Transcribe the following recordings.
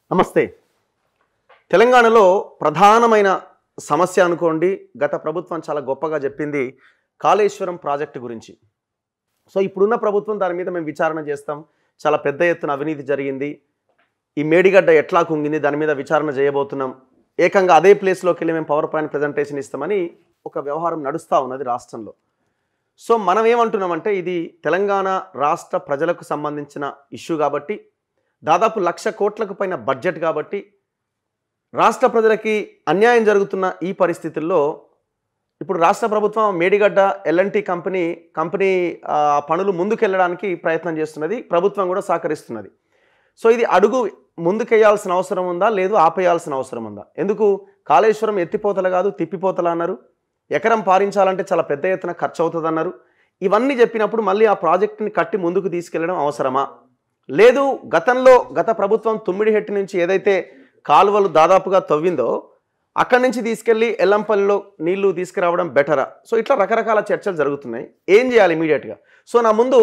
నమస్తే తెలంగాణలో ప్రధానమైన సమస్య అనుకోండి గత ప్రభుత్వం చాలా గొప్పగా చెప్పింది కాళేశ్వరం ప్రాజెక్టు గురించి సో ఇప్పుడున్న ప్రభుత్వం దాని మీద మేము విచారణ చేస్తాం చాలా పెద్ద ఎత్తున అవినీతి జరిగింది ఈ మేడిగడ్డ ఎట్లా కుంగింది దాని మీద విచారణ చేయబోతున్నాం ఏకంగా అదే ప్లేస్లోకి వెళ్ళి మేము పవర్ పాయింట్ ప్రజెంటేషన్ ఇస్తామని ఒక వ్యవహారం నడుస్తూ ఉన్నది రాష్ట్రంలో సో మనం ఏమంటున్నామంటే ఇది తెలంగాణ రాష్ట్ర ప్రజలకు సంబంధించిన ఇష్యూ కాబట్టి దాదాపు లక్ష కోట్లకు పైన బడ్జెట్ కాబట్టి రాష్ట్ర ప్రజలకి అన్యాయం జరుగుతున్న ఈ పరిస్థితుల్లో ఇప్పుడు రాష్ట్ర ప్రభుత్వం మేడిగడ్డ ఎల్ఎన్టీ కంపెనీ కంపెనీ ఆ, పనులు ముందుకెళ్ళడానికి ప్రయత్నం చేస్తున్నది ప్రభుత్వం కూడా సహకరిస్తున్నది సో ఇది అడుగు ముందుకెయ్యాల్సిన అవసరం ఉందా లేదు ఆపేయాల్సిన అవసరం ఉందా ఎందుకు కాళేశ్వరం ఎత్తిపోతల కాదు తిప్పిపోతల అన్నారు ఎకరం పారించాలంటే చాలా పెద్ద ఎత్తున ఖర్చు అవుతుంది అన్నారు ఇవన్నీ చెప్పినప్పుడు మళ్ళీ ఆ ప్రాజెక్టుని కట్టి ముందుకు తీసుకెళ్లడం అవసరమా లేదు గతంలో గత ప్రభుత్వం తుమ్మిడిహెట్టి నుంచి ఏదైతే కాలువలు దాదాపుగా తవ్విందో అక్కడి నుంచి తీసుకెళ్ళి ఎల్లంపల్లిలో నీళ్లు తీసుకురావడం బెటరా సో ఇట్లా రకరకాల చర్చలు జరుగుతున్నాయి ఏం చేయాలి ఇమీడియట్గా సో నా ముందు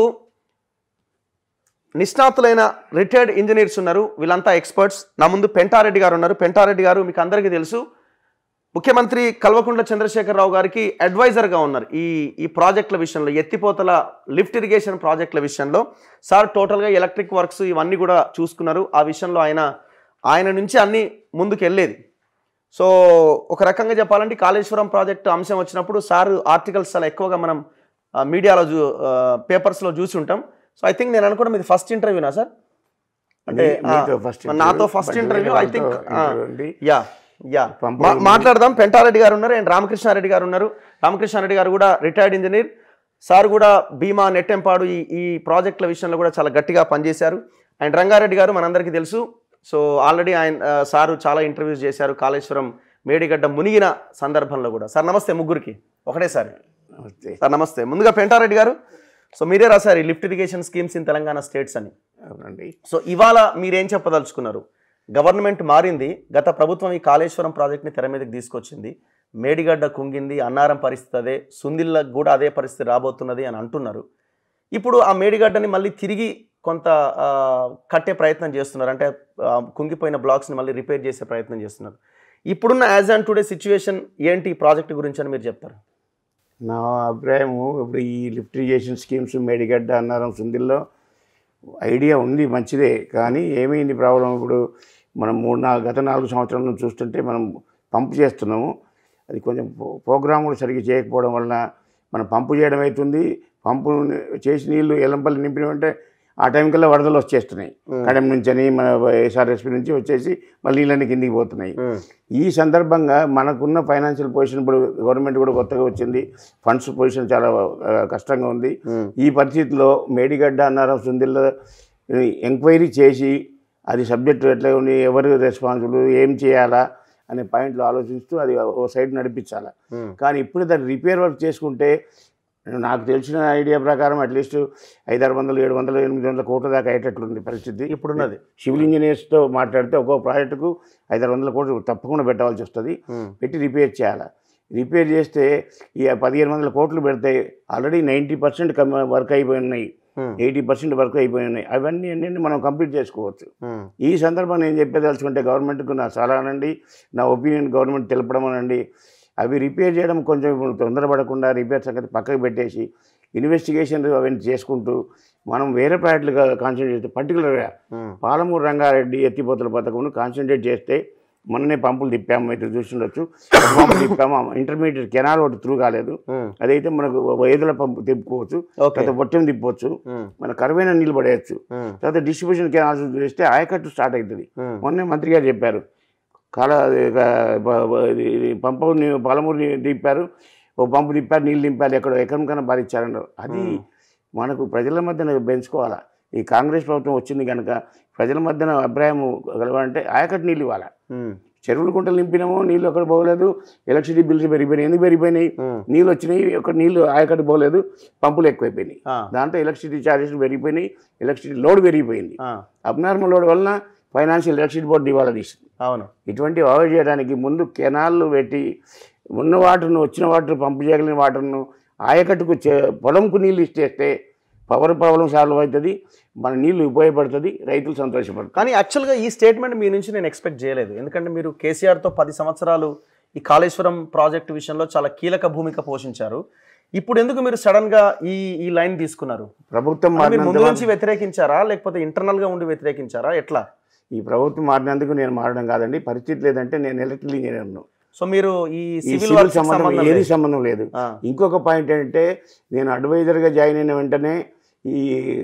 నిష్ణాతులైన రిటైర్డ్ ఇంజనీర్స్ ఉన్నారు వీళ్ళంతా ఎక్స్పర్ట్స్ నా ముందు పెంటారెడ్డి గారు ఉన్నారు పెంటారెడ్డి గారు మీకు అందరికీ తెలుసు ముఖ్యమంత్రి కల్వకుంట్ల చంద్రశేఖరరావు గారికి అడ్వైజర్గా ఉన్నారు ఈ ఈ ప్రాజెక్టుల విషయంలో ఎత్తిపోతల లిఫ్ట్ ఇరిగేషన్ ప్రాజెక్టుల విషయంలో సార్ టోటల్గా ఎలక్ట్రిక్ వర్క్స్ ఇవన్నీ కూడా చూసుకున్నారు ఆ విషయంలో ఆయన ఆయన నుంచి అన్ని ముందుకు వెళ్ళేది సో ఒక రకంగా చెప్పాలంటే కాళేశ్వరం ప్రాజెక్టు అంశం వచ్చినప్పుడు సార్ ఆర్టికల్స్ చాలా ఎక్కువగా మనం ఆ, మీడియాలో చూ పేపర్స్లో చూసి ఉంటాం సో ఐ థింక్ నేను అనుకోవడం ఇది ఫస్ట్ ఇంటర్వ్యూనా సార్ అంటే మీ- మీతో ఆ, first నాతో interview, ఫస్ట్ but ఇంటర్వ్యూ వేరే ఐ థింక్ వాళ్ళతో interview అండి. యా యా పంప- మా- మాట్లాడదాం పెంటారెడ్డి గారు ఉన్నారు అండ్ రామకృష్ణారెడ్డి గారు ఉన్నారు రామకృష్ణారెడ్డి గారు కూడా రిటైర్డ్ ఇంజనీర్ సార్ కూడా భీమా నెట్టెంపాడు ఈ ఈ ప్రాజెక్టుల విషయంలో కూడా చాలా గట్టిగా పనిచేశారు అండ్ రంగారెడ్డి గారు మనందరికీ తెలుసు సో ఆల్రెడీ ఆయన ఆ, సారు చాలా ఇంటర్వ్యూస్ చేశారు కాళేశ్వరం మేడిగడ్డ మునిగిన సందర్భంలో కూడా సార్ నమస్తే ముగ్గురికి ఒకటేసారి నమస్తే సార్ నమస్తే ముందుగా పెంటారెడ్డి గారు సో మీరే రాశారు ఈ lift irrigation schemes in Telangana states అని అవునండి సో ఇవాళ మీరేం చెప్పదలుచుకున్నారు గవర్నమెంట్ మారింది గత ప్రభుత్వం ఈ కాళేశ్వరం ప్రాజెక్ట్ని తెర మీదకి తీసుకొచ్చింది మేడిగడ్డ కుంగింది అన్నారం పరిస్థితి అదే సుందిల్లకు కూడా అదే పరిస్థితి రాబోతున్నది అని అంటున్నారు ఇప్పుడు ఆ మేడిగడ్డని మళ్ళీ తిరిగి కొంత ఆ, కట్టే ప్రయత్నం చేస్తున్నారు అంటే ఆ, కుంగిపోయిన బ్లాక్స్ని మళ్ళీ రిపేర్ చేసే ప్రయత్నం చేస్తున్నారు ఇప్పుడున్న యాజ్ ఆన్ టుడే సిచ్యువేషన్ ఏంటి ఈ ప్రాజెక్ట్ గురించి అని మీరు చెప్తారు నా అభిప్రాయము ఇప్పుడు ఈ lift irrigation schemes Medigadda Annaram సుందిల్లో ఐడియా ఉంది మంచిదే కానీ ఏమైంది ప్రాబ్లం ఇప్పుడు మనం మూడు నాలుగు గత నాలుగు సంవత్సరాల నుంచి చూస్తుంటే మనం పంపు చేస్తున్నాము అది కొంచెం ప్రో- ప్రోగ్రామ్ కూడా సరిగ్గా చేయకపోవడం వలన మనం పంపు చేయడం అవుతుంది పంపు చేసి నీళ్లు ఎల్లంపల్లి నింపినమంటే ఆ టైం కల్లా వరదలు వచ్చేస్తున్నాయి కడెం నుంచి అని మన ఎస్ఆర్ఎస్పి నుంచి వచ్చేసి మళ్ళీ నీళ్ళని కిందికి పోతున్నాయి ఈ సందర్భంగా మనకున్న ఫైనాన్షియల్ పొజిషన్ ఇప్పుడు గవర్నమెంట్ కూడా కొత్తగా వచ్చింది ఫండ్స్ పొజిషన్ చాలా ఆ, కష్టంగా ఉంది ఈ పరిస్థితిలో మేడిగడ్డ అన్నారం సుందిల్లో ఎంక్వైరీ చేసి అది సబ్జెక్టు ఎట్లా ఉంది ఎవరు రెస్పాన్సిబుల్ ఏం చేయాలా అనే పాయింట్లు ఆలోచిస్తూ అది ఓ సైడ్ నడిపించాలి కానీ ఇప్పుడు దాన్ని రిపేర్ వర్క్ చేసుకుంటే నాకు తెలిసిన ఐడియా ప్రకారం అట్లీస్ట్ ఐదారు వందలు ఏడు వందలు ఎనిమిది వందల కోట్ల దాకా అయ్యేటట్లుంది పరిస్థితి ఇప్పుడున్నది సివిల్ ఇంజనీర్స్తో మాట్లాడితే ఒక్కో ప్రాజెక్టుకు ఐదారు వందల కోట్లు తప్పకుండా పెట్టవలసి వస్తుంది పెట్టి రిపేర్ చేయాలి రిపేర్ చేస్తే ఈ పదిహేను వందల కోట్లు పెడితే ఆల్రెడీ నైంటీ పర్సెంట్ వర్క్ అయిపోయి ఉన్నాయి ఎయిటీ పర్సెంట్ వర్క్ అయిపోయి ఉన్నాయి అవన్నీ అన్నీ మనం కంప్లీట్ చేసుకోవచ్చు ఈ సందర్భంగా నేను చెప్పేదలుచుకుంటే గవర్నమెంట్కు నా సలహా అనండి నా ఒపీనియన్ గవర్నమెంట్ తెలపడం అనండి అవి రిపేర్ చేయడం కొంచెం ఇప్పుడు తొందరపడకుండా రిపేర్ సంగతి పక్కకు పెట్టేసి ఇన్వెస్టిగేషన్ అవన్నీ చేసుకుంటూ మనం వేరే ప్రాజెక్టులుగా కాన్సన్ట్రేట్ చేస్తే పర్టికులర్గా పాలమూరు రంగారెడ్డి ఎత్తిపోతల పథకంను కాన్సన్ట్రేట్ చేస్తే మొన్ననే పంపులు తిప్పాము అయితే చూస్తుండొచ్చు ఒక పంపు తిప్పాము ఇంటర్మీడియట్ కెనాల్ ఒకటి త్రూ కాలేదు అదైతే మనకు ఏదుల పంపు తిప్పుకోవచ్చు ఓకే తర్వాత బొట్టెం తిప్పవచ్చు మన కరువైన నీళ్ళు పడేయచ్చు తర్వాత డిస్ట్రిబ్యూషన్ కెనాల్స్ చేస్తే ఆయకట్టు స్టార్ట్ అవుతుంది మొన్నే మంత్రి గారు చెప్పారు కాల ఇది పంపు ని- పాలమూరు ని- తిప్పారు ఓ పంపు తిప్పారు నీళ్ళు నింపారు ఎక్కడ ఎకరం కన్నా భారించారన్నారు అది మనకు ప్రజల మధ్యన పెంచుకోవాలా ఈ కాంగ్రెస్ ప్రభుత్వం వచ్చింది కనుక ప్రజల మధ్యన అభిప్రాయం కలవాలంటే ఆయకట్టు నీళ్ళు ఇవ్వాలా చెరువులు గుంటలు నింపినామో నీళ్ళు అక్కడ పోగలేదు ఎలక్ట్రిసిటీ బిల్స్ పెరిగిపోయినాయి ఎందుకు పెరిగిపోయినాయి నీళ్ళు వచ్చినాయి ఒక నీళ్ళు ఆయకట్టు పోలేదు పంపులు ఎక్కువైపోయినాయి దాంతో ఎలక్ట్రిసిటీ ఛార్జెస్ పెరిగిపోయినాయి ఎలక్ట్రిసిటీ లోడ్ పెరిగిపోయింది అబ్నార్మల్ లోడ్ వలన ఫైనాన్షియల్ ఎలక్ట్రిసిటీ బోర్డు దివాలా తీసింది అవును ఇటువంటి అవాయిడ్ చేయడానికి ముందు కెనాళ్ళు పెట్టి ఉన్న వాటర్ను వచ్చిన వాటర్ పంపు చేయగలిగిన వాటర్ను ఆయకట్టుకు చే- పొలంకు నీళ్ళు ఇచ్చేస్తే పవర్ ప్రాబ్లం సాల్వ్ అవుతుంది మన నీళ్లు ఉపయోగపడుతుంది రైతులు సంతోషపడతారు కానీ యాక్చువల్గా ఈ స్టేట్మెంట్ మీ నుంచి నేను ఎక్స్పెక్ట్ చేయలేదు ఎందుకంటే మీరు కేసీఆర్తో పది సంవత్సరాలు ఈ కాళేశ్వరం ప్రాజెక్టు విషయంలో చాలా కీలక భూమిక పోషించారు ఇప్పుడు ఎందుకు మీరు సడన్ గా ఈ ఈ లైన్ తీసుకున్నారు ప్రభుత్వం అంటే మీరు మారినంత ముందు నుంచి వ్యతిరేకించారా లేకపోతే ఇంటర్నల్ గా ఉండి వ్యతిరేకించారా ఎట్లా ఈ ప్రభుత్వం మారినందుకు నేను మారడం కాదండి పరిస్థితి లేదంటే నేను ఎలక్ట్రికల్ ఇంజనీర్ను సో మీరు ఈ ఈ సివిల్ సివిల్ వర్క్ సంబంధం ఏది సంబంధం లేదు ఆ, ఇంకొక పాయింట్ ఏంటంటే నేను అడ్వైజర్గా జాయిన్ అయిన వెంటనే ఈ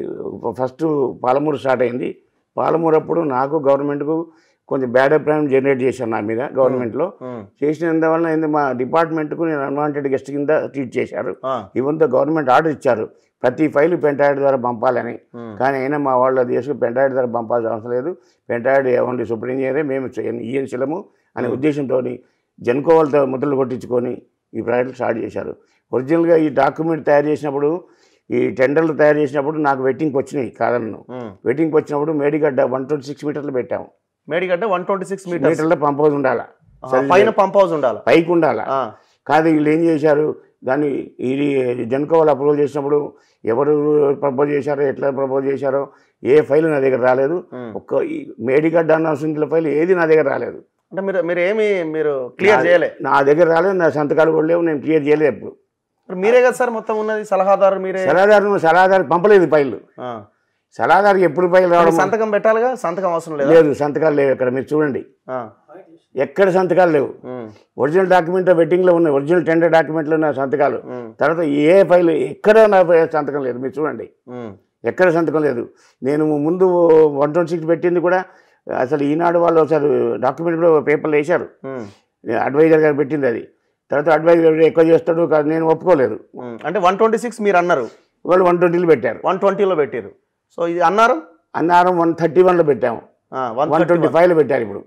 ఫస్ట్ పాలమూరు స్టార్ట్ అయింది పాలమూరు అప్పుడు నాకు గవర్నమెంట్కు కొంచెం బ్యాడ్ అభిప్రాయం జనరేట్ చేశాను నా మీద గవర్నమెంట్లో ఉమ్, చేసినందువల్ల ఏంది మా డిపార్ట్మెంట్కు నేను అన్వాంటెడ్ గెస్ట్ కింద ట్రీట్ చేశారు ఆ, ఈవెన్ దో గవర్నమెంట్ ఆర్డర్ ఇచ్చారు ప్రతి ఫైల్ పెంటాయిడ్ ద్వారా పంపాలని ఉమ్, కానీ అయినా మా వాళ్ళు అది చేసుకుని పెంటాయిడ్ ద్వారా పంపాల్సిన అవసరం లేదు పెంటాయిడ్ ఓన్లీ సూపర్ ఇంజనీరే మేము ఈఎన్సీలము అనే ఉద్దేశంతో జన్కోవాలతో ముద్రలు కొట్టించుకొని ఈ ప్రాజెక్ట్ స్టార్ట్ చేశారు ఒరిజినల్గా ఈ డాక్యుమెంట్ తయారు చేసినప్పుడు ఈ టెండర్లు తయారు చేసినప్పుడు నాకు వెట్టింగ్కి వచ్చినాయి కాదన్ను ఉమ్. వెట్టింగ్కి వచ్చినప్పుడు మేడిగడ్డ వన్ ట్వంటీ సిక్స్ మీటర్లు పెట్టాము Medigadda one twenty six meters మీటర్లో పంపౌజ్ ఉండాలా పైన పంప్ హౌస్ ఉండాలి పైకి ఉండాలా ఆ, కాదు వీళ్ళు ఏం చేశారు దాన్ని ఇది జన్కోవాల్ అప్రూవల్ చేసినప్పుడు ఎవరు ప్రపోజ్ చేశారో ఎట్లా ప్రపోజ్ చేశారో ఏ ఫైల్ నా దగ్గర రాలేదు ఉమ్. ఒక్క ఈ మేడిగడ్డ అన్న సింగిల్ ఫైల్ ఏది నా దగ్గర రాలేదు అంటే మీరు మీరు ఏమి మీరు క్లియర్ నా- చేయలే నా దగ్గర రాలేదు నా సంతకాలు కూడా లేవు నేను క్లియర్ చేయలేదు ఎప్పుడు మరి మీరే కదా సార్ మొత్తం ఉన్నది సలహాదారు మీరే సలహాదారు సలహాదారు పంపలేదు ఫైల్ ఆ. సలహాదారుకి ఎప్పుడు ఫైల్ మరి రావడం సంతకం పెట్టాలిగా సంతకం అవసరం లేదా లేదు సంతకాలు లేవు ఇక్కడ మీరు చూడండి ఆ, ఎక్కడ సంతకాలు లేవు ఉమ్, ఒరిజినల్ డాక్యుమెంట్ వెట్టింగ్లో ఉన్నాయి ఒరిజినల్ టెండర్ డాక్యుమెంట్లో నా సంతకాలు ఉమ్, తర్వాత ఏ ఫైల్ ఎక్కడ నా సంతకం లేదు మీరు చూడండి ఉమ్, ఎక్కడ సంతకం లేదు నేను ముందు వన్ ట్వంటీ సిక్స్ పెట్టింది కూడా అసలు ఈనాడు వాళ్ళు ఒకసారి డాక్యుమెంట్ కూడా పేపర్లు వేశారు ఉమ్, అడ్వైజర్ గారు పెట్టింది అది తర్వాత అడ్వైజర్ ఎక్కువ చేస్తాడు కాదు నేను ఒప్పుకోలేదు ఉమ్. అంటే వన్ ట్వంటీ సిక్స్ మీరు అన్నారు వాళ్ళు వన్ ట్వంటీలు పెట్టారు వన్ ట్వంటీలో పెట్టారు సో ఇది అన్నారు అన్నారం వన్ థర్టీ వన్లో పెట్టాము వన్ వన్ ట్వంటీ ఫైవ్లో పెట్టారు ఇప్పుడు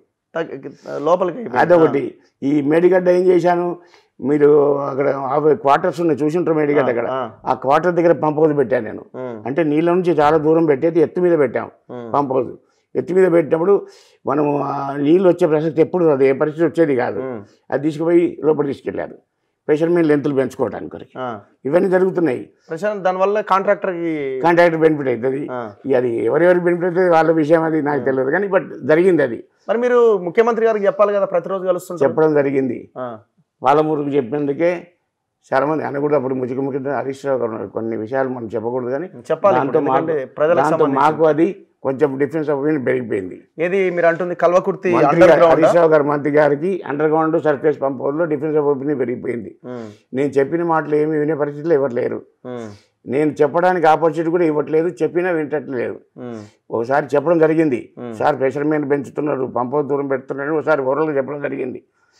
లోపలికి అయిపోయింది. అదొకటి ఈ మేడిగడ్డ ఏం చేశాను మీరు అక్కడ క్వార్టర్స్ ఉన్నాయి చూసింటారు మేడిగడ్డ అక్కడ ఆ, ఆ క్వార్టర్ దగ్గర పంప్ హౌస్ పెట్టాను నేను ఉమ్, అంటే నీళ్ళ నుంచి చాలా దూరం పెట్టేది ఎత్తు మీద పెట్టాం ఉమ్, పంప్ హౌస్ ఎత్తు మీద పెట్టినప్పుడు మనం ఆ నీళ్ళు వచ్చే ప్రసక్తి ఎప్పుడు రాదు ఏ పరిస్థితి వచ్చేది కాదు ఉమ్, అది తీసుకుపోయి లోపల తీసుకెళ్ళారు ప్రెషర్ మీద లెంతులు పెంచుకోవడానికి కొరకు ఆ. ఇవన్నీ జరుగుతున్నాయి ప్రశాంత్ దానివల్ల కాంట్రాక్టర్కి కాంట్రాక్టర్ బెనిఫిట్ అవుతుంది ఆ. ఇక అది ఎవరెవరికి బెనిఫిట్ అవుతుంది వాళ్ళ విషయం అది నాకు తెలియదు కానీ బట్ జరిగింది అది మరి మీరు ముఖ్యమంత్రి గారికి చెప్పాలి కదా ప్రతిరోజు కలుస్తుంటారు చెప్పడం జరిగింది ఆ, పాలమూరుకు చెప్పినందుకే చాలా మంది అనకూడదు అప్పుడు ముఖ్య ముఖ్య హరీష్ రావు గారు ఉన్నారు. కొన్ని విషయాలు మనం చెప్పకూడదు కానీ చెప్పాలి దాంతో ఇప్పుడు, మాకు ఎందుకంటే ప్రజలకు దాంతో సంబంధించి మాకు అది కొంచెం డిఫరెన్స్ ఆఫ్ ఒపీనియన్ పెరిగిపోయింది ఏది మీరు అంటుంది కల్వకుర్తి మంత్రి అండర్ గారు- గ్రౌండ్ హరీష్ రావు గారు మంత్రి గారికి అండర్ గ్రౌండ్ సర్ఫేస్ పంప్ హౌస్లో డిఫరెన్స్ ఆఫ్ ఒపీనియన్ పెరిగిపోయింది నేను చెప్పిన మాటలు ఏమి వినే పరిస్థితిలో ఎవరు లేరు నేను చెప్పడానికి ఆపర్చునిటీ కూడా ఇవ్వట్లేదు చెప్పినా వింటట్లేదు ఒకసారి చెప్పడం జరిగింది సార్ ప్రెషర్ మీద పెంచుతున్నారు పంప దూరం పెడుతున్నారు ఒకసారి ఓరల్గా చెప్పడం జరిగింది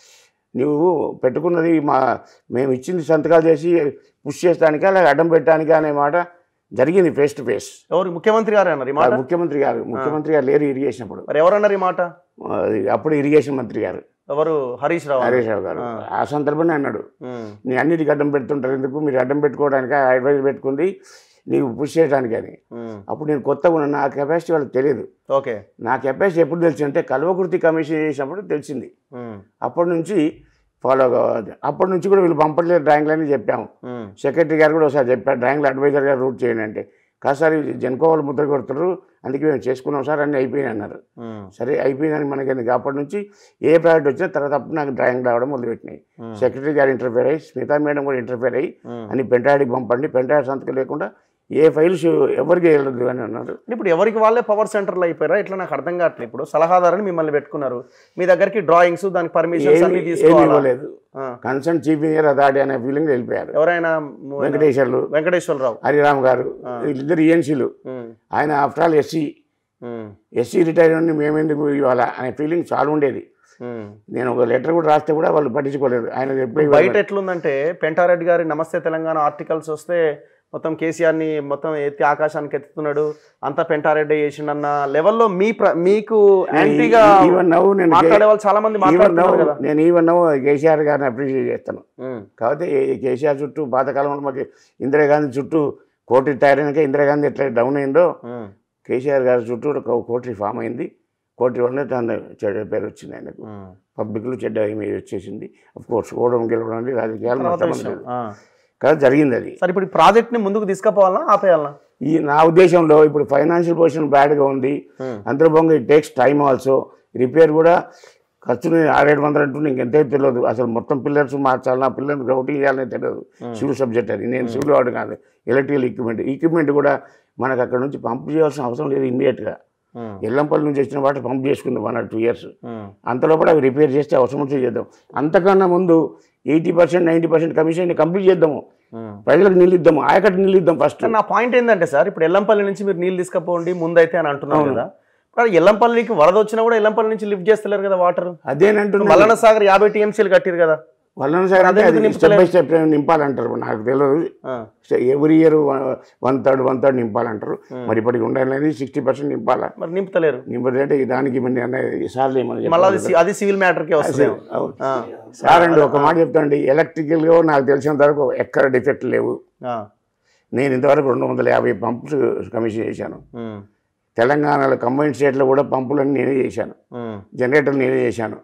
నువ్వు పెట్టుకున్నది మా మేము ఇచ్చింది సంతకాలు చేసి పుష్ చేస్తానికా లేక అడ్డం పెట్టడానికా అనే మాట జరిగింది ఫేస్ టు ఫేస్ ఎవరు ముఖ్యమంత్రి గారు అన్నారు ఈ మాట ముఖ్యమంత్రి గారు ముఖ్యమంత్రి గారు లేరు ఇరిగేషన్ అప్పుడు మరి ఎవరు అన్నారు ఈ మాట అది అప్పుడు ఇరిగేషన్ మంత్రి గారు ఎవరు హరీష్ రావు అన్నారు. హరీష్ రావు గారు ఆ సందర్భంలో అన్నాడు ఉమ్, నేను అన్నిటికీ అడ్డం పెడుతుంటారు ఎందుకు మీరు అడ్డం పెట్టుకోవడానికి అడ్వైజ్ పెట్టుకుంది నీకు పుష్ చేయడానికి అని ఉమ్, అప్పుడు నేను కొత్తగా ఉన్నా నా కెపాసిటీ వాళ్ళకి తెలియదు ఓకే నా కెపాసిటీ ఎప్పుడు తెలిసిందంటే కల్వకుర్తి కమిషన్ చేసినప్పుడు తెలిసింది ఉమ్, అప్పటి నుంచి ఫాలో కావాలి అప్పటి నుంచి కూడా వీళ్ళు పంపట్లేదు డ్రాయింగ్లు అని చెప్పాము ఉమ్, సెక్రటరీ గారు కూడా ఒకసారి చెప్పారు డ్రాయింగ్లు అడ్వైజర్ గారు రూట్ చేయండి అంటే కాదు సార్ ఇది జనుకోవాలి ముద్ర కొడుతున్నారు అందుకే మేము చేసుకున్నాం సార్ అన్నీ అయిపోయినాయి అన్నారు ఉమ్, సరే అయిపోయిందని మనకి ఎందుకు అప్పటి నుంచి ఏ ప్రాజెక్ట్ వచ్చినా తర్వాత అప్పుడు నాకు డ్రాయింగ్ రావడం మొదలుపెట్టినాయి ఉమ్, సెక్రటరీ గారు ఇంటర్ఫేర్ అయ్యి స్మితా మేడం కూడా ఇంటర్ఫేర్ అయ్యి ఉమ్. అని పెంటాడికి పంపండి పెంటాడి సంతకం లేకుండా ఏ ఫైల్స్ ఎవరికి వెళ్ళదు అని అన్నారు ఇప్పుడు ఎవరికి వాళ్ళే పవర్ సెంటర్లు అయిపోయారా ఇట్లా నాకు అర్థం కావట్లేదు ఇప్పుడు సలహాదారుని మిమ్మల్ని పెట్టుకున్నారు మీ దగ్గరికి డ్రాయింగ్స్ దానికి పర్మిషన్స్ ఏమి అన్ని ఏమి తీసుకోవాలి ఇవ్వలేదు కన్సర్న్ చీఫ్ ఇంజనీర్ అదాడి అనే ఫీలింగ్ వెళ్ళిపోయారు ఎవరైనా ము- వెంకటేశ్వర్లు వెంకటేశ్వరరావు హరిరామ్ గారు వీళ్ళిద్దరు ఈఎన్సీలు ఉమ్, ఆయన after all SE um, SE retire నుండి మేమెందుకు ఇవ్వాలా అనే ఫీలింగ్ చాలా ఉండేది ఉమ్. నేను ఒక లెటర్ కూడా రాస్తే కూడా వాళ్ళు పట్టించుకోలేదు ఆయన ఎప్పుడు బయట ఎట్లుందంటే పెంటారెడ్డి గారి నమస్తే తెలంగాణ ఆర్టికల్స్ వస్తే మొత్తం కేసీఆర్ ని మొత్తం ఎత్తి ఆకాశానికి ఎత్తుతున్నాడు అంతా పెంటారెడ్డి చేసిండన్న లెవెల్లో మీ ప్ర- మీకు యాంటీగా ఈవెన్ నవ్వు నేను మాట్లాడే వాళ్ళు చాలా మంది ఈవెన్ మాట్లాడుతున్నారు నవ్వు కదా నేను ఈవెన్ నవ్వు కేసీఆర్ గారిని అప్రిషియేట్ చేస్తాను ఉమ్, కాకపోతే ఈ కేసీఆర్ చుట్టూ పాతకాలంలో మాకు ఇందిరాగాంధీ చుట్టూ కోటి తయారైనాక ఇందిరాగాంధీ ఎట్లా డౌన్ అయిందో ఉమ్, కేసీఆర్ గారి చుట్టూ ఒక కోటి ఫామ్ అయింది కోటి వల్లనే తన చెడ్డ పేరు వచ్చింది ఆయనకు ఉమ్. పబ్లిక్లో చెడ్డ ఇమేజ్ వచ్చేసింది అఫ్ కోర్స్ ఓడడం గెలవడం అనేది రాజకీయాలు మనకు తర్వాత సంబంధం విషయం. లేదు ఆ. కదా జరిగింది అది సరే ఇప్పుడు ఈ ప్రాజెక్ట్ ని ముందుకు తీసుకుపోవాలనా ఆపేయాలనా ఈ నా ఉద్దేశంలో ఇప్పుడు ఫైనాన్షియల్ పొజిషన్ బ్యాడ్గా ఉంది ఉమ్, అందరూ బొంగ it takes time also repair కూడా ఖర్చుని ఆరేడు వందలు అంటుండే ఇంకెంతే తెలియదు అసలు మొత్తం పిల్లర్స్ మార్చాలి ఆ పిల్లర్స్ గ్రౌటింగ్ చేయాలని తెలియదు సివిల్ సబ్జెక్ట్ అది నేను సివిల్ వాడు కాదు ఎలక్ట్రికల్ ఎక్విప్మెంట్ ఎక్విప్మెంట్ కూడా మనకు అక్కడ నుంచి పంప్ చేయాల్సిన అవసరం లేదు ఇమీడియట్గా ఉమ్, ఎల్లంపల్లి నుంచి వచ్చిన వాటర్ పంప్ చేసుకుంది one or two years um. అంతలోపల అవి రిపేర్ చేస్తే అవసరం ఉంటే చేద్దాం అంతకన్నా ముందు eighty percent ninety percent commission complete చేద్దాము ఉమ్. ప్రజలకు నీళ్ళు ఇద్దాము ఆయకట్టు నీళ్ళు ఇద్దాం ఫస్ట్ కానీ నా పాయింట్ ఏంటంటే సార్ ఇప్పుడు ఎల్లంపల్లి నుంచి మీరు నీళ్ళు తీసుకుపోండి ముందైతే అని అంటున్నారు కదా మరి ఎల్లంపల్లికి వరద వచ్చినా కూడా ఎల్లంపల్లి నుంచి లిఫ్ట్ చేస్తలేరు కదా వాటర్ అదేనంటున్నా మల్లన్న సాగర్ యాభై టీఎంసీలు కట్టిరు కదా వల్లన సార్ అంటే అదెందుకు అది స్టెప్ బై స్టెప్ నింపాలంటారు నాకు తెలియదు ఆ, every year one third one third నింపాలంటారు మరి ఇప్పటికి ఉండాలని సిక్స్టీ పర్సెంట్ నింపాలా మరి నింపుతలేరు నింపదంటే దానికి మరి అన్నయ్య సార్లు ఏమని మళ్ళీ అది సి- అది సివిల్ మ్యాటర్కే వస్తుంది అవును. సార్ అండి ఒక మాట చెప్తాండి ఎలక్ట్రికల్గా నాకు తెలిసినంత వరకు ఎక్కడ డిఫెక్ట్ లేవు నేను ఇంతవరకు రెండు వందల యాభై పంప్స్ కమిషన్ చేశాను తెలంగాణలో కంబైన్ స్టేట్లో కూడా పంపులన్నీ నేనే చేశాను జనరేటర్లు నేనే చేశాను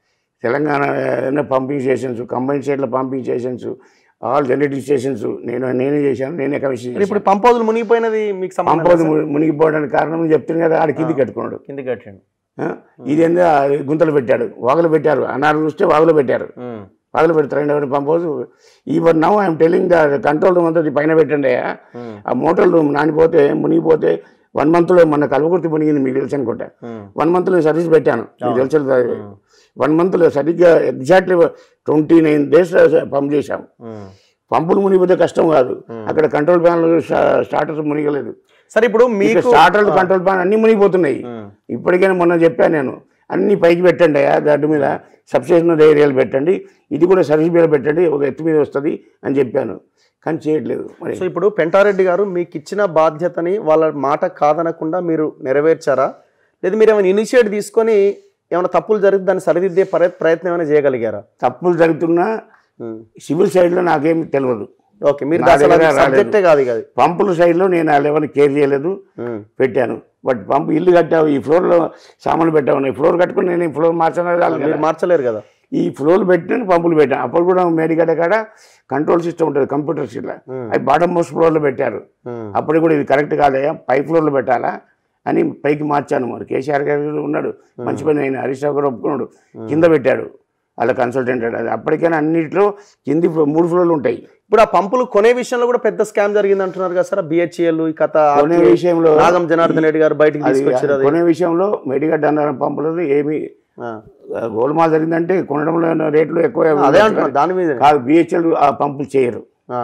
తెలంగాణ పంపింగ్ స్టేషన్స్ కంబైన్ స్టేట్లో pumping stations all generating stations నేను నేనే చేశాను నేనే కమిషన్ చేశాను ఇప్పుడు పంప్ హౌజులు మునిగిపోయినది మీకు సంబంధం పంపదు మునిగిపోవడానికి కారణం చెప్తాను కదా ఆడ కింది కట్టుకున్నాడు కింద కట్టండి ఆ? ఇదేందో ఆ గుంతలు పెట్టాడు వాగులు పెట్టారు అన్నారు చూస్తే వాగులు పెట్టారు వాగులు పెడతారు ఎవరు పంపదు even now I'm telling the control room అంతా పైన పెట్టండి అయ్యా. ఆ మోటార్ రూమ్ నానిపోతే మునిగిపోతే వన్ మంత్లో మన కలవకుర్తి మునిగింది మీకు తెలుసు అనుకుంటా వన్ మంత్లో సర్వీస్ పెట్టాను మీకు తెలుసు వన్ మంత్లో సరిగ్గా exactly twenty nine days pump చేశాం పంపులు మునిగిపోతే కష్టం కాదు అక్కడ కంట్రోల్ ప్యాన్లు స్టార్టర్స్ మునిగలేదు సరే ఇప్పుడు మీకు స్టార్టర్లు కంట్రోల్ ప్యాన్ అన్ని మునిగిపోతున్నాయి ఉమ్. ఇప్పటికైనా మొన్న చెప్పాను నేను అన్ని పైకి పెట్టండి అయ్యా గడ్డు మీద సబ్స్టేషన్ ఏరియాలు పెట్టండి ఇది కూడా సర్వీస్ మీద పెట్టండి ఒక ఎత్తు మీద వస్తుంది అని చెప్పాను కానీ చేయట్లేదు మరి సో ఇప్పుడు పెంటారెడ్డి గారు మీకు ఇచ్చిన బాధ్యతని వాళ్ళ మాట కాదనకుండా మీరు నెరవేర్చారా లేదా మీరు ఏమైనా ఇనిషియేట్ తీసుకొని ఏమైనా తప్పులు జరిగితే దాన్ని సరిదిద్దే ప్రయత్- ప్రయత్నం ఏమైనా చేయగలిగారా తప్పులు జరుగుతున్నా సివిల్ సైడ్లో నాకేమి తెలియదు ఓకే మీరు నా అసలు దగ్గర రాలేదు. సబ్జెక్టే కాదు ఇక అది పంపుల సైడ్లో నేను ఆ లెవెల్ కేర్ చేయలేదు ఉమ్. పెట్టాను బట్ పంపు ఇల్లు కట్టావు ఈ ఫ్లోర్లో సామాన్లు పెట్టావు ఈ ఫ్లోర్ కట్టుకుని నేను ఈ ఫ్లోర్ మార్చడం మీరు మార్చలేరు కదా ఈ ఫ్లోర్లు పెట్టిన పంపులు పెట్టాను అప్పుడు కూడా మేడిగడ్డ కాడ కంట్రోల్ సిస్టమ్ ఉంటుంది కంప్యూటర్స్ ఇట్లా అవి బాటమ్ మోస్ట్ ఫ్లోర్లో పెట్టారు ఉమ్. అప్పుడు కూడా ఇది కరెక్ట్ కాదయ్యా పై ఫ్లోర్లో పెట్టాలా అని పైకి మార్చాను మరి కేసీఆర్ గారు కూడా ఉన్నాడు మంచి పని అయిన హరీష్ రావు గారు ఒప్పుకున్నాడు కింద పెట్టాడు వాళ్ళ కన్సల్టెంట్ అది అప్పటికైనా అన్నింటిలో కింది ఫ్లో- మూడు ఫ్లోర్లు ఉంటాయి ఇప్పుడు ఆ పంపులు కొనే విషయంలో కూడా పెద్ద స్కామ్ జరిగింది అంటున్నారు కదా సార్ బిహెచ్ఎల్ ఈ కథ కొనే విషయంలో నాగం జనార్దన్ రెడ్డి గారు బయటికి అది తీసుకొచ్చారు అది కొనే విషయంలో మెడిగడ్డ అన్నారం పంపులు ఏమి ఆ. గోల్మాల్ జరిగిందంటే కొనడంలో రేట్లు ఎక్కువ అదే అంటున్నారు దాని మీద కాదు బిహెచ్ఎల్ ఆ పంపులు చేయరు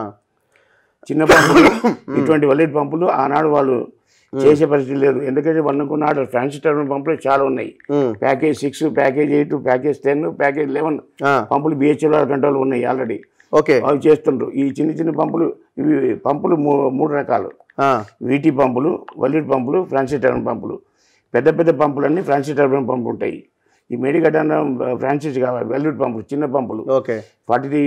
చిన్న పంపులు ఇటువంటి వల్లెట్ పంపులు ఆనాడు వాళ్ళు చేసే పరిస్థితి లేదు ఎందుకంటే వన్నుకున్నాడు ఫ్యాన్సీ టర్మినల్ పంపులు చాలా ఉన్నాయి package six package eight package ten package eleven పంపులు బిహెచ్ఎల్ కంట్రోల్ ఉన్నాయి ఆల్రెడీ ఓకే అవి చేస్తుండ్రు ఈ చిన్న చిన్న పంపులు ఇవి పంపులు మూ- మూడు రకాలు వీటీ పంపులు వల్లిడ్ పంపులు ఫ్రాన్సీ టర్బన్ పంపులు పెద్ద పెద్ద పంపులన్నీ ఫ్రాన్సీ టర్బన్ పంపు ఉంటాయి ఈ మేడిగడ్డ ఫ్రాన్సిస్ కావాలి వెల్లుడ్ పంపులు చిన్న పంపులు okay forty three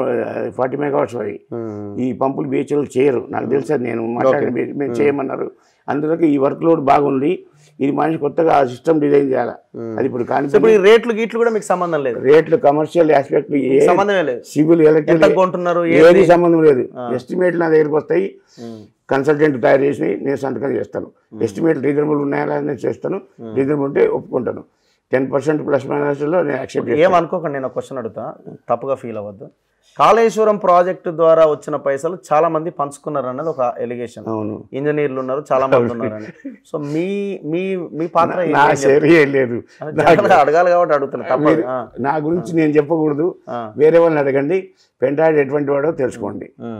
forty megawatts అవి ఈ పంపులు బీచ్లో చేయరు నాకు తెలుసు అది నేను మాట్లాడి మీరు- మీరు చేయమన్నారు అందులోకి ఈ వర్క్ లోడ్ బాగుంది ఇది మనిషి కొత్తగా ఆ సిస్టమ్ డిజైన్ చేయాలి అది ఇప్పుడు కానీ ఇప్పుడు ఈ రేట్లు గీట్లు కూడా మీకు సంబంధం లేదు రేట్లు కమర్షియల్ ఆస్పెక్ట్ ఏ సంబంధమే లేదు సివిల్ ఎంత ఎలక్ట్రిక్ కొంటున్నారు ఏది సంబంధం లేదు ఎస్టిమేట్లు నా దగ్గరికి వస్తాయి కన్సల్టెంట్ తయారు చేసి నేను సంతకం చేస్తాను ఎస్టిమేట్ రీజనబుల్ ఉన్నాయా లేదా నేను చేస్తాను రీజనబుల్ ఉంటే ఒప్పుకుంటాను టెన్ పర్సెంట్ ప్లస్ మైనస్లో నేను యాక్సెప్ట్ చేస్తాను ఏమనుకోకండి నేను ఒక క్వశ్చన్ అడుగుతా తప్పుగా ఫీల్ అవ్వద్దు కాళేశ్వరం ప్రాజెక్టు ద్వారా వచ్చిన పైసలు చాలా మంది పంచుకున్నారు అన్నది ఒక ఎలిగేషన్ అవును ఇంజనీర్లు ఉన్నారు చాలా మంది ఉన్నారని సో మీ మీ మీ పాత్ర ఏంటి? నా షేర్ ఏం లేదు జనరల్గా అడగాలి కాబట్టి అడుగుతున్నా తప్పదు ఆ, నా గురించి నేను చెప్పకూడదు ఆ, వేరే వాళ్ళని అడగండి పెంటాడు ఎటువంటి వాడో తెలుసుకోండి ఉమ్,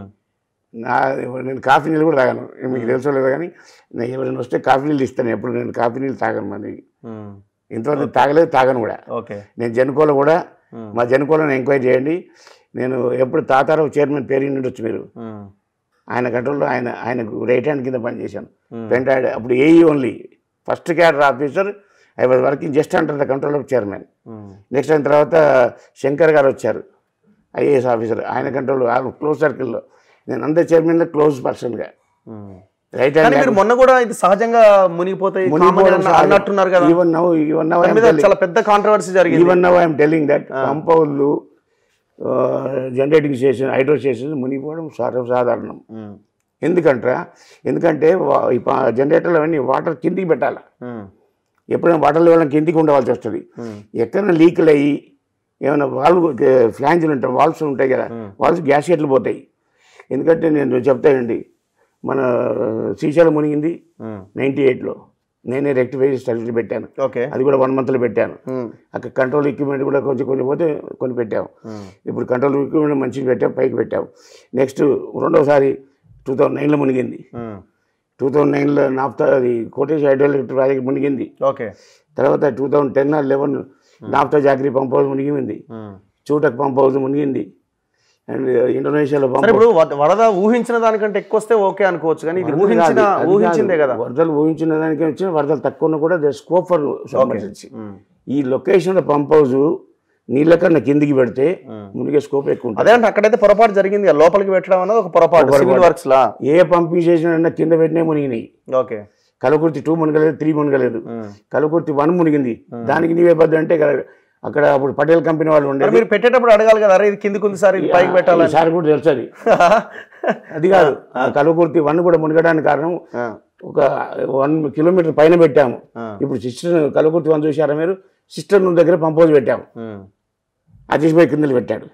నా నేను కాఫీ నీళ్ళు కూడా తాగాను మీకు తెలుసో లేదో కానీ నేను ఎవరైనా వస్తే కాఫీ నీళ్ళు ఇస్తాను ఎప్పుడు నేను కాఫీ నీళ్ళు తాగను మరి ఉమ్, ఇంతవరకు తాగలేదు తాగను కూడా ఓకే నేను జనుకోలో కూడా ఉమ్, మా జనుకోలను ఎంక్వైరీ చేయండి నేను ఎప్పుడు తాతారావు చైర్మన్ పేరు ఉండొచ్చు మీరు ఉమ్, ఆయన కంట్రోల్లో ఆయన ఆయనకు రైట్ హ్యాండ్ కింద పనిచేశాను ఉమ్, పెంటాడ్ అప్పుడు AE only first cadre officer I was working just under the control of chairman um, next అయిన తర్వాత శంకర్ గారు వచ్చారు ఐఏఎస్ ఆఫీసర్ ఆయన కంట్రోల్ క్లోజ్ సర్కిల్లో నేను అందరి చైర్మన్లో క్లోజ్ పర్సన్గా ఉమ్. రైట్ కానీ హ్యాండ్ మీరు మొన్న కూడా ఇది సహజంగా మునిగిపోతాయి common అన్న- అన్నట్టున్నారు కదా ఈవెన్ నౌ ఈవెన్ నౌ దాని మీద చాలా పెద్ద కాంట్రవర్సీ జరిగింది even now I'm telling that పంపౌళ్ళు జనరేటింగ్ స్టేషన్ హైడ్రో స్టేషన్ మునిగిపోవడం సర్వసాధారణం ఉమ్, ఎందుకంటారా ఎందుకంటే వా- ఈ పా- జనరేటర్లు అవన్నీ వాటర్ కిందికి పెట్టాలి ఎప్పుడైనా వాటర్ లెవెల్ కిందికి ఉండవలసి వస్తుంది ఎక్కడైనా లీకులు అయ్యి ఏమైనా వాల్వ్ ఫ్లాంజ్లు ఉంటాయి వాల్వ్స్ ఉంటాయి కదా వాల్వ్స్ గ్యాస్ గేట్లు పోతాయి ఎందుకంటే నేను చెప్తానండి మన శ్రీశైలం మునిగింది నైంటీ ఎయిట్లో నేనే రెక్టిఫై సర్వీస్ పెట్టాను ఓకే అది కూడా వన్ మంత్లో పెట్టాను అక్కడ కంట్రోల్ ఎక్విప్మెంట్ కూడా కొంచెం కొంచెం పోతే కొన్ని పెట్టాము ఇప్పుడు కంట్రోల్ ఎక్విప్మెంట్ మంచిగా పెట్టాం పైకి పెట్టాము నెక్స్ట్ రెండోసారి టూ థౌజండ్ నైన్లో మునిగింది టూ థౌజండ్ నైన్లో నాఫ్తా అది కోటేష్ హైడ్రోఎలక్ట్రిక్ ప్రాజెక్ట్ మునిగింది ఓకే తర్వాత టూ థౌజండ్ టెన్ లెవెన్ నాఫ్తా జాగ్రీ పంప్ హౌస్ మునిగింది చూటక్ పంప్ హౌస్ మునిగింది అండ్ ఇండోనేషియాలో పంప్ సరే ఇప్పుడు వ- వరద ఊహించిన దానికంటే ఎక్కువ వస్తే ఓకే అనుకోవచ్చు కానీ ఇది ఊహించిన ఊహించిందే కదా వరదలు ఊహించిన దానికి వచ్చిన వరదలు తక్కువ ఉన్నా కూడా దే స్కోప్ ఫర్ ఎమర్జెన్సీ ఈ లొకేషన్లో పంప్ హౌస్ నీళ్ళ కన్నా కిందికి పెడితే మునిగే స్కోప్ ఎక్కువ ఉంటుంది అదే అంటే అక్కడైతే పొరపాటు జరిగింది కదా, లోపలికి పెట్టడం అనేది ఒక పొరపాటు సివిల్ వర్క్స్ లా ఏ పంపింగ్ స్టేషన్ కింద పెట్టినా మునిగినాయి ఓకే కలకుర్తి టూ మునగలేదు త్రీ మునగలేదు కలకుర్తి వన్ మునిగింది దానికి నీవే బద్ద అంటే ఇక్కడ- అక్కడ అప్పుడు పటేల్ కంపెనీ వాళ్ళు మరి ఉండేది మీరు పెట్టేటప్పుడు అడగాలి కదా అరే ఇది కిందికి ఉంది సార్ ఇది పైకి పెట్టాలని సార్ కూడా తెలుసు అది అది కాదు ఆ కలకుర్తి వన్ కూడా మునగడానికి కారణం ఆ, ఒక వన్ కిలోమీటర్ పైన పెట్టాము ఆ. ఇప్పుడు సిస్టర్ కలకుర్తి వన్ చూసారా మీరు సిస్టర్ దగ్గర పంపోజ్ పెట్టాము ఉమ్, అది తీసిపోయి కిందలు పెట్టాడు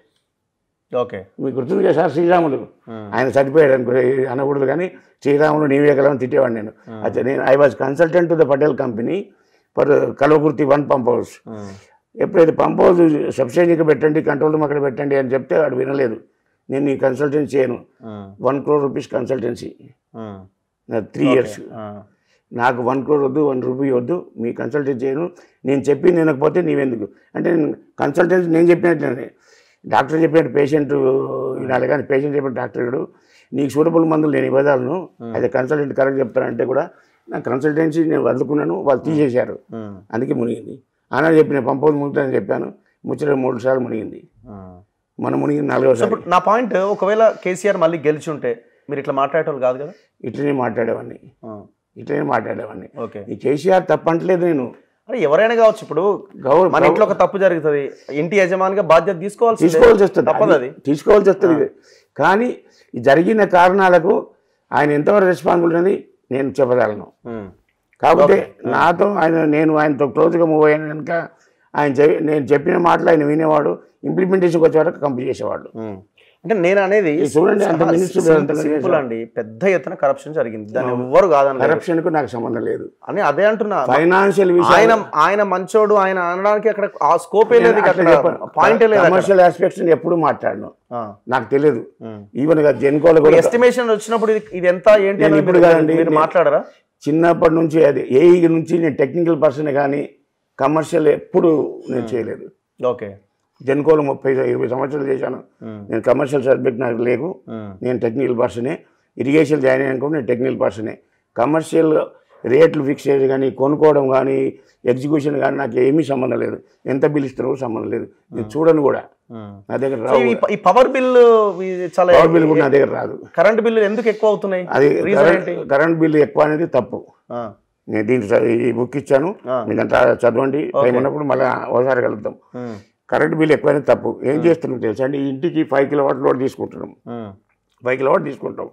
ఓకే మీకు గుర్తుంది కదా సార్ శ్రీరాములు ఉమ్, ఆయన చనిపోయాడు అనుకో ఏ- అనకూడదు కానీ శ్రీరాములు నీవే కలవని తిట్టేవాడు నేను అయితే నేను I was consultant to the Patel company for Kalwakurthy one pump house um, ఎప్పుడైతే పంప్ హౌస్ సబ్సిడీకి పెట్టండి కంట్రోల్ రూమ్ అక్కడ పెట్టండి అని చెప్తే వాడు వినలేదు నేను ఈ కన్సల్టెన్సీ చేయను um, one crore rupees consultancy um, three years ఆ, నాకు వన్ క్రోర్ వద్దు వన్ రూపీ వద్దు మీ కన్సల్టెన్సీ చేయను నేను చెప్పి వినకపోతే నీవెందుకు అంటే నేను కన్సల్టెన్సీ నేను చెప్పినట్లే డాక్టర్ చెప్పినట్టు పేషెంట్ వినాలి కానీ పేషెంట్ చెప్పిన డాక్టర్ గారు నీకు సూటబుల్ మందులు నేను ఇవ్వదాలను అయితే కన్సల్టెంట్ కరెక్ట్ చెప్తానంటే కూడా నా కన్సల్టెన్సీ నేను వదులుకున్నాను వాళ్ళు తీసేశారు ఉమ్, అందుకే మునిగింది ఆనాడు చెప్పిన పంపదు మునుగుతుందని చెప్పాను ముచ్చట మూడు సార్లు మునిగింది ఉమ్. మనం మునిగింది నాలుగోసారి ఇప్పుడు నా పాయింట్ ఒకవేళ కేసీఆర్ మళ్ళీ గెలిచి ఉంటే మీరు ఇట్లా మాట్లాడేటోళ్ళు కాదు కదా ఇట్లనే మాట్లాడేవాడిని ఆ, ఇట్లనే మాట్లాడేవాడిని ఓకే ఈ కేసీఆర్ తప్పంటలేదు నేను అరే ఎవరైనా కావచ్చు ఇప్పుడు గౌరవ మన ఇంట్లో ఒక తప్పు జరుగుతుంది ఇంటి యజమానిగా బాధ్యత తీసుకోవాల్సి తీసుకోవాల్సి వస్తుంది తప్పదు అది అది తీసుకోవాల్సి వస్తుంది కానీ ఈ జరిగిన కారణాలకు ఆయన ఎంతవరకు రెస్పాన్సిబుల్ అని నేను చెప్పగలను ఉమ్, కాకపోతే నాతో ఆయన నేను ఆయనతో క్లోజ్గా మూవ్ అయ్యాను కనుక ఆయన చె- నేను చెప్పిన మాటలు ఆయన వినేవాడు ఇంప్లిమెంటేషన్కి వచ్చే వరకు కంప్లీట్ చేసేవాడు ఉమ్. అంటే నేను అనేది ఇది చూడండి అంత మినిస్టర్ సింపుల్ అండి పెద్ద ఎత్తున కరప్షన్ జరిగింది దాన్ని ఎవ్వరు కాదని కరప్షన్కు నాకు సంబంధం లేదు అని అదే అంటున్నా ఫైనాన్షియల్ ఆయన ఆయన మంచోడు ఆయన అనడానికి అక్కడ ఆ స్కోపే లేదు ఇక అక్కడ పాయింటే లేదు అక్కడ. కమర్షియల్ ఆస్పెక్ట్స్ ఎప్పుడు మాట్లాడను ఆ, నాకు తెలియదు ఉమ్. ఈవెన్ జెన్కోలో కూడా ఎస్టిమేషన్ వచ్చినప్పుడు ఇది ఇది ఎంత ఏంటి నేను అనేది ఇప్పుడు మీరు- కాదండి, మీరు నేను- మాట్లాడరా చిన్నప్పటి నుంచి అది ఏఈ నుంచి నేను టెక్నికల్ పర్సన్ కానీ కమర్షియల్ ఎప్పుడు నేను చేయలేదు ఓకే జెన్కోలో ముప్పై ఇరవై సంవత్సరాలు చేశాను ఉమ్, నేను కమర్షియల్ సబ్జెక్ట్ నాకు లేవు ఉమ్, నేను టెక్నికల్ పర్సనే ఇరిగేషన్ జాయిన్ అయ్యాను కూడా నేను టెక్నికల్ పర్సనే కమర్షియల్ రేట్లు ఫిక్స్ చేసి కానీ కొనుక్కోవడం కానీ ఎగ్జిక్యూషన్ కానీ నాకు ఏమీ సంబంధం లేదు ఎంత బిల్ ఇస్తారో సంబంధం లేదు నేను చూడను కూడా ఉమ్. నా దగ్గర సో రావు ఈ ప- ఈ పవర్ బిల్లు ఇది చాలా పవర్ బిల్ కూడా నా దగ్గర రాదు కరెంట్ బిల్లు ఎందుకు ఎక్కువ అవుతున్నాయి అది రీజన్ కరెంట్ ఏంటి కరెంట్ బిల్ ఎక్కువ అనేది తప్పు ఆ, నేను దీంట్లో చ- ఈ బుక్ ఇచ్చాను ఆ. మీదంతా చదవండి టైం ఉన్నప్పుడు మళ్ళీ ఒకసారి కలుద్దాం ఉమ్, కరెంట్ బిల్ ఎక్కువైనా తప్పు ఏం చేస్తున్నాం తెలుసా అండి ఇంటికి ఫైవ్ కిలో వాట్ లోడ్ తీసుకుంటున్నాం ఉమ్, ఫైవ్ కిలో వాట్ తీసుకుంటాం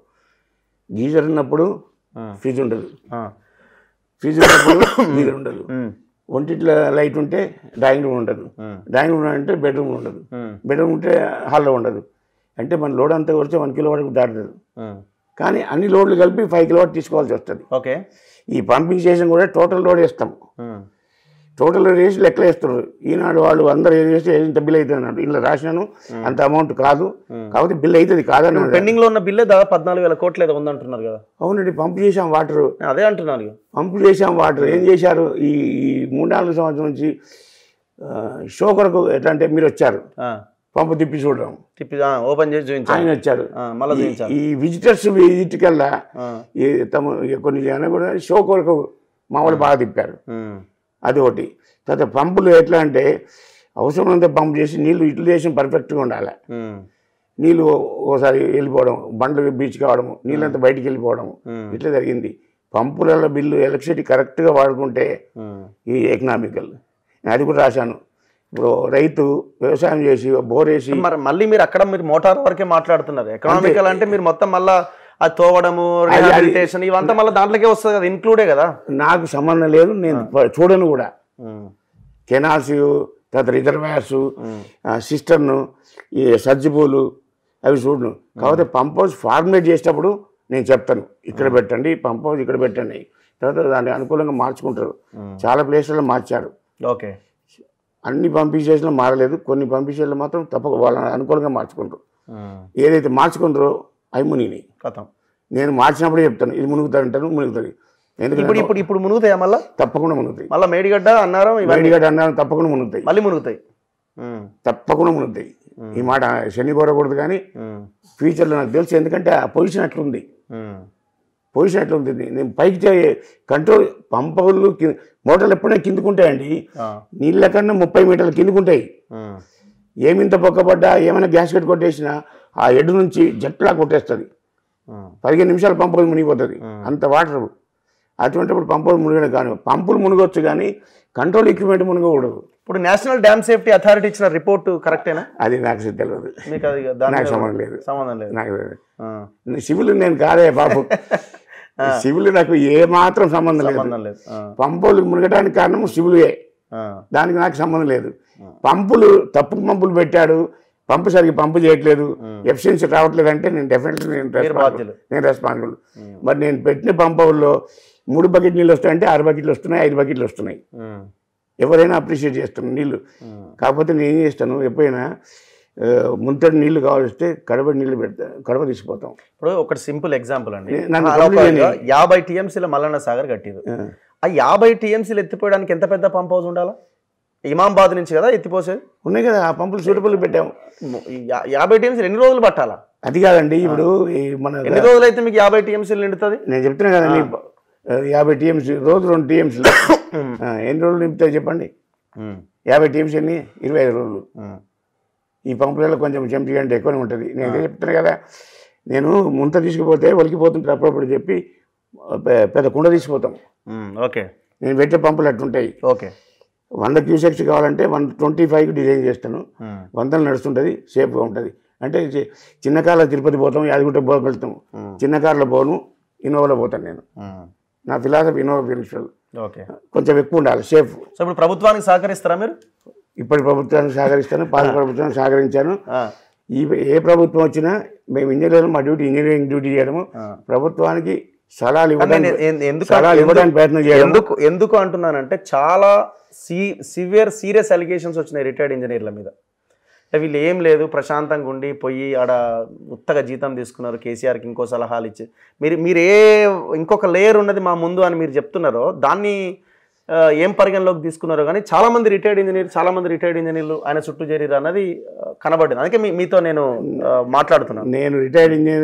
గీజర్ ఉన్నప్పుడు ఉమ్, ఫ్రిడ్జ్ ఉండదు ఆ, ఫ్రిడ్జ్ ఉన్నప్పుడు గీజర్ ఉండదు ఉమ్, ఒంటిట్లో లైట్ ఉంటే డ్రాయింగ్ రూమ్ ఉండదు ఉమ్, డ్రాయింగ్ రూమ్ అంటే బెడ్రూమ్ ఉండదు ఉమ్, బెడ్రూమ్ ఉంటే హాల్లో ఉండదు అంటే మన లోడ్ అంతా కొడితే వన్ కిలో వాట్కి దాటుతుంది ఉమ్. కానీ అన్ని లోడ్లు కలిపి ఫైవ్ కిలో వాట్ తీసుకోవాల్సి వస్తుంది ఓకే ఈ పంపింగ్ స్టేషన్ కూడా టోటల్ లోడ్ వేస్తాం ఉమ్, టోటల్ వేసి లెక్కలు వేస్తున్నారు ఈనాడు వాళ్ళు అందరూ ఏం చేస్తే ఇంత బిల్ అవుతుంది అన్నాడు ఇంట్లో రాసినాను అంత అమౌంట్ కాదు కాకపోతే బిల్ అవుతుంది కాదన్నాడు పెండింగ్ లో ఉన్న బిల్లే దాదాపు పద్నాలుగు వేల కోట్లు ఏదో ఉందంటున్నారు కదా అవునండి పంపు చేసాం వాటర్ నేను అదే అంటున్నాను ఇక. పంపు చేసాం వాటర్ ఏం చేశారు ఈ ఈ మూడు నాలుగు సంవత్సరం నుంచి ఆ, షో కొరకు ఎట్లా అంటే మీరు వచ్చారు ఆ, పంపు తిప్పి చూడడం తిప్పి ఆ, ఓపెన్ చేసి చూపించాను ఆయన వచ్చారు ఆ, మళ్ళా ఈ- చూపించాను ఈ విజిటర్స్ విజిట్ కల్లా ఆ, ఈ తమ ఈ కొన్ని జనం కూడా షో కొరకు మామూలు బాగా తిప్పారు ఉమ్, అది ఒకటి తర్వాత పంపులు ఎట్లా అంటే అవసరమైనంత పంపు చేసి నీళ్ళు యూటిలైజేషన్ పర్ఫెక్ట్గా ఉండాలి ఉమ్, నీళ్ళు ఓసారి వెళ్ళిపోవడం బండ్లు బీచ్ కావడము నీళ్ళంతా బయటికి వెళ్ళిపోవడం ఉమ్, ఇట్లా జరిగింది పంపుల బిల్లు ఎలక్ట్రిసిటీ కరెక్ట్గా వాడుకుంటే ఉమ్, ఈ ఎకనామికల్ నేను అది కూడా రాశాను ఇప్పుడు రైతు వ్యవసాయం చేసి బోర్ వేసి మరి మళ్ళీ మీరు అక్కడ మీరు మోటార్ వరకే మాట్లాడుతున్నారు ఎకనామికల్ అంటే మీరు మొత్తం మళ్ళా అది తోవడము అది- రిహాబిలిటేషన్ ఇవంతా మళ్ళీ దాంట్లోకే వస్తుంది కదా ఇన్క్లూడే కదా నాకు సంబంధం లేదు నేను ప- చూడను కూడా కెనాల్స్ తర్వాత రిజర్వాయర్స్ సిస్టర్ను ఈ సజ్జిపూలు అవి చూడను కాకపోతే పంప్ హౌస్ ఫార్మేట్ చేసేటప్పుడు నేను చెప్తాను ఇక్కడ పెట్టండి పంప్ హౌస్ ఇక్కడ పెట్టండి తర్వాత దాన్ని అనుకూలంగా మార్చుకుంటారు చాలా ప్లేస్లలో మార్చారు ఓకే అన్ని పంపింగ్ స్టేషన్లో మారలేదు కొన్ని పంపింగ్ స్టేషన్లో మాత్రం తప్పక వాళ్ళని అనుకూలంగా మార్చుకుంటారు ఏదైతే మార్చుకుంటారో అవి మునిగినాయి కథం నేను మార్చినప్పుడే చెప్తాను ఇది మునుగుతుంది అంటాను మునుగుతుంది ఇప్పుడు ఎందుకంటే ఇప్పుడు ఇప్పుడు మునుగుతాయా మళ్ళా తప్పకుండా మునుగుతాయి మళ్ళీ మేడిగడ్డ అన్నారం ఇవన్నీ వేడిగడ్డ అన్నాను తప్పకుండా మునుగుతాయి మళ్ళీ మునుగుతాయి ఉమ్, తప్పకుండా మునుగుతాయి ఈ మాట శని కోరకూడదు కానీ ఉమ్, ఫ్యూచర్లో నాకు తెలుసు ఎందుకంటే ఆ పొజిషన్ అట్లుంది ఉమ్, పొజిషన్ అట్లుంది నేను పైకి చే- కంట్రోల్ పంపలు మోటార్లు ఎప్పుడైనా కిందుకుంటాయండి ఆ, నీళ్ళ కన్నా ముప్పై మీటర్లు కిందుకుంటాయి ఉమ్, ఏమింత పొక్కబడ్డా ఏమైనా గ్యాస్ కట్ కొట్టేసినా ఆ ఎడ్డు నుంచి జట్లా కొట్టేస్తుంది ఉమ్, పదిహేను నిమిషాలు పంపులు మునిగిపోతుంది అంత వాటర్ అటువంటిప్పుడు పంపులు మునిగడం కానీ పంపులు మునగొచ్చు కానీ కంట్రోల్ ఎక్విప్మెంట్ మునగకూడదు ఇప్పుడు నేషనల్ డ్యామ్ సేఫ్టీ అథారిటీ ఇచ్చిన రిపోర్టు కరెక్టేనా అది నాకు తెలియదు మీకు అది దాని నాకు మీద సంబంధం లేదు సంబంధం లేదు నాకు తెలియదు. ఆ, సివిల్ నేను కాదే బాబు సివిల్ నాకు ఏ మాత్రం సంబంధం లేదు సంబంధం లేదు ఆ, పంపులు మునగడానికి కారణం సివిలుయే ఆ, దానికి నాకు సంబంధం లేదు పంపులు తప్పు పంపులు పెట్టాడు పంపు సరిగ్గా పంపు చేయట్లేదు ఎఫిషియన్సీ రావట్లేదు అంటే నేను డెఫినెట్లీ నేను రెస్పాన్సిబుల్ బాధ్యులు. నేను రెస్పాన్సిబుల్ మరి నేను పెట్టిన పంపుల్లో మూడు బకెట్ నీళ్ళు వస్తాయంటే ఆరు బకెట్లు వస్తున్నాయి ఐదు బకెట్లు వస్తున్నాయి ఉమ్, ఎవరైనా అప్రిషియేట్ చేస్తాను నీళ్ళు ఉమ్, కాకపోతే నేను ఏం చేస్తాను ఎప్పుడైనా ఆ, ముంతటి నీళ్లు కావాలిస్తే కడబడి నీళ్ళు పెడతా కడవ తీసిపోతాం ఇప్పుడు ఒకటి సింపుల్ ఎగ్జాంపుల్ అండి నే- నన్ను అలా ఒక కంప్లీట్ యాభై టీఎంసీల మల్లన్న సాగర్ కట్టిరు ఆ. ఆ యాభై టీఎంసీలు ఎత్తిపోయడానికి ఎంత పెద్ద పంప్ హౌస్ ఉండాలా ఇమాంబాద్ నుంచి కదా ఎత్తిపోసేది ఉన్నాయి కదా ఆ పంపులు సూటబుల్ పెట్టాము ఈ యా- యాభై టీఎంసీలు ఎన్ని రోజులు పట్టాలా అది కాదండి ఇప్పుడు ఈ మన ఎన్ని రోజులు అయితే మీకు యాభై టీఎంసీలు నిండుతుంది నేను చెప్తున్నా కదండి ఆ, యాభై టీఎంసీ రోజు రెండు టీఎంసీలు ఎన్ని రోజులు నింపుతాయి చెప్పండి యాభై టీఎంసీ ఎన్ని ఇరవై ఐదు రోజులు ఈ పంపులలో కొంచెం చెంచి గంట ఎక్కువనే ఉంటుంది నేను ఇదే చెప్తున్నా కదా నేను ముంత తీసుకుపోతే ఒలికిపోతుంటారు అప్పుడప్పుడు చెప్పి పె- పెద్ద కుండ తీసుకుపోతాం ఓకే నేను పెట్టే పంపులు అట్టుంటాయి ఓకే వంద క్యూసెక్స్ కావాలంటే వన్ ట్వంటీ ఫైవ్కి డిజైన్ చేస్తాను వందలు నడుస్తుంటుంది సేఫ్గా ఉంటుంది అంటే చి- చిన్న కార్లో తిరుపతి పోతాం యాదగిరి పో వెళ్తాం చిన్న కార్లో పోను ఇన్నోవాలో పోతాను నేను నా ఫిలాసఫీ ఇన్నోవా ప్రిన్సిపల్ ఓకే కొంచెం ఎక్కువ ఉండాలి సేఫ్ సో ఇప్పుడు ప్రభుత్వానికి సహకరిస్తారా మీరు ఇప్పటి ప్రభుత్వానికి సహకరిస్తాను పాత ప్రభుత్వానికి సహకరించాను ఆ, ఈ ఏ ప్రభుత్వం వచ్చినా మేము ఇంజనీర్లు మా డ్యూటీ ఇంజనీరింగ్ డ్యూటీ చేయడము ఆ. ప్రభుత్వానికి సలహాలు కానీ ఇవ్వడానికి నేను ఎన్- ఎందుకు సలహాలు ఇవ్వడానికి ప్రయత్నం చేయడం ఎందుకు ఎందుకు అంటున్నానంటే చాలా సీ సివియర్ సీరియస్ అలిగేషన్స్ వచ్చినాయి రిటైర్డ్ ఇంజనీర్ల మీద అంటే వీళ్ళు ఏం లేదు ప్రశాంతంగా ఉండి పోయి ఆడ ఉత్తగా జీతం తీసుకున్నారు కేసీఆర్కి ఇంకో సలహాలు ఇచ్చి మీరు మీరు ఏ ఇంకొక లేయర్ ఉన్నది మా ముందు అని మీరు చెప్తున్నారో దాన్ని ఆ, ఏం పరిగణలోకి తీసుకున్నారో కానీ చాలా మంది రిటైర్డ్ ఇంజనీర్ చాలా మంది రిటైర్డ్ ఇంజనీర్లు ఆయన చుట్టూ చేరిరు అన్నది ఆ, కనబడింది అందుకే మీ మీతో నేను ఆ, మాట్లాడుతున్నాను నేను రిటైర్డ్ ఇంజనీర్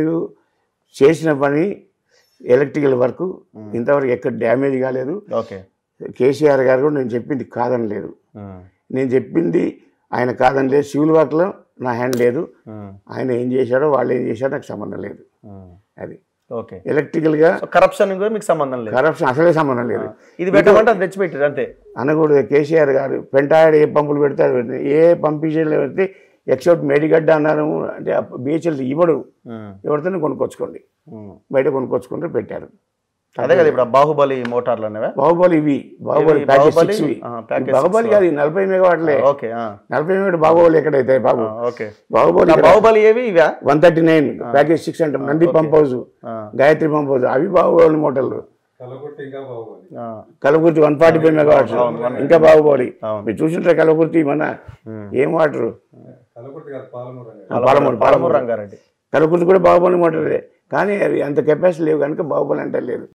చేసిన పని ఎలక్ట్రికల్ వర్క్ ఇంతవరకు ఎక్కడ డ్యామేజ్ కాలేదు ఓకే కేసీఆర్ గారు కూడా నేను చెప్పింది కాదని లేదు నేను చెప్పింది ఆయన కాదని లేదు సివిల్ వర్క్లో నా హ్యాండ్ లేదు ఆయన ఏం చేశాడో వాళ్ళు ఏం చేశారో నాకు సంబంధం లేదు అది ఓకే ఎలక్ట్రికల్గా సో కరప్షన్ కూడా మీకు సంబంధం లేదు కరప్షన్ అసలే సంబంధం లేదు ఇది పెట్టమంటే అది తెచ్చిపెట్టారు అంతే అనకూడదు కేసీఆర్ గారు పెంటాడు ఏ పంపులు పెడతారు పెడతారు. ఏ పంపించేలో పెడితే ఎక్సెప్ట్ మేడిగడ్డ అన్నారు అంటే బిహెచ్ఎల్ ఇవ్వడు ఎవరితోనే కొనుక్కొచ్చుకోండి బయట కొనుక్కొచ్చుకుంటే పెట్టారు అదే కదా ఇప్పుడు ఆ బాహుబలి మోటార్లు అనేవా బాహుబలి ఇవి బాహుబలి ఇవి ప్యాకేజ్ బాహుబలి, సిక్స్ ఆ, ప్యాకేజ్ బాహుబలి కాదు నలభై మెగావాట్లే ఓకే ఆ, నలభై మెగావాట్ బాహుబలి ఎక్కడైతే బాబు ఆ, ఓకే బాహుబలి ఆ బాహుబలి ఏవి ఇవా one thirty nine package six అంటాం నంది పంప్ హౌస్ ఆ, గాయత్రి పంప్ హౌస్ అవి బాహుబలి మోటార్లు కలగొట్టి ఇంకా బాగోవాలి ఆ, Kalwakurthy one forty five megawatts ఇంకా బాహుబలి అవును. మీరు చూసింటారు కలకుర్తి మన ఏం వాటరు కలగొట్టి కాదు పాలమూరు అనేది పాలమూరు పాలమూరు పాలమూరు రంగారెడ్డి కలకుర్తి కూడా బాహుబలి మోటారే కానీ అవి అంత కెపాసిటీ లేవు కనుక బాహుబలి అంటే లేదు